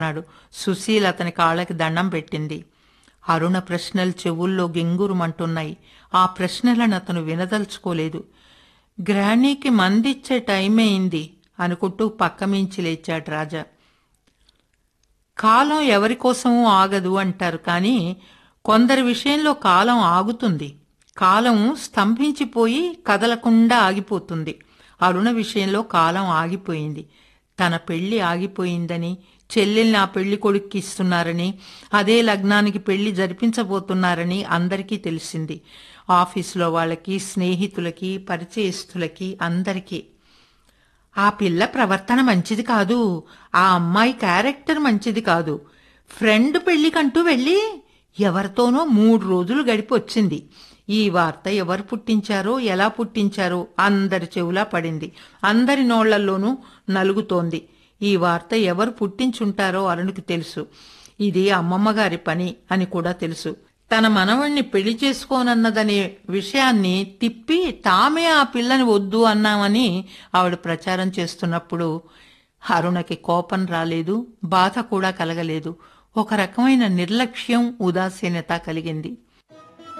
అన్నాడు సుశీల్ అతని కాళ్ళకి దండం పెట్టింది అరుణ ప్రశ్నలు చెవుల్లో గింగురుమంటున్నాయి ఆ ప్రశ్నలను అతను వినదలుచుకోలేదు గ్రానీకి మందిచ్చే టైం అయింది అనుకుంటూ పక్కమించి లేచాడు రాజా కాలం ఎవరి కోసమూ ఆగదు అంటారు కానీ కొందరి విషయంలో కాలం ఆగుతుంది కాలం స్తంభించిపోయి కదలకుండా ఆగిపోతుంది అరుణ విషయంలో కాలం ఆగిపోయింది తన పెళ్లి ఆగిపోయిందని చెల్లెల్ని ఆ పెళ్లి కొడుక్కి ఇస్తున్నారని అదే లగ్నానికి పెళ్లి జరిపించబోతున్నారని అందరికీ తెలిసింది ఆఫీసులో వాళ్ళకి స్నేహితులకి పరిచయస్తులకి అందరికీ ఆ పిల్ల ప్రవర్తన మంచిది కాదు ఆ అమ్మాయి క్యారెక్టర్ మంచిది కాదు ఫ్రెండ్ పెళ్లికంటూ వెళ్ళి ఎవరితోనో మూడు రోజులు గడిపి వచ్చింది ఈ వార్త ఎవరు పుట్టించారో ఎలా పుట్టించారో అందరి చెవులా పడింది అందరి నోళ్లల్లోనూ నలుగుతోంది ఈ వార్త ఎవరు పుట్టించుంటారో అరుణుకి తెలుసు ఇది అమ్మమ్మ గారి పని అని కూడా తెలుసు తన మనవణ్ణి పెళ్లి చేసుకోనన్నదనే విషయాన్ని తిప్పి తామే ఆ పిల్లని వద్దు అన్నామని ఆవిడ ప్రచారం చేస్తున్నప్పుడు అరుణకి కోపం రాలేదు బాధ కూడా కలగలేదు ఒక రకమైన నిర్లక్ష్యం ఉదాసీనత కలిగింది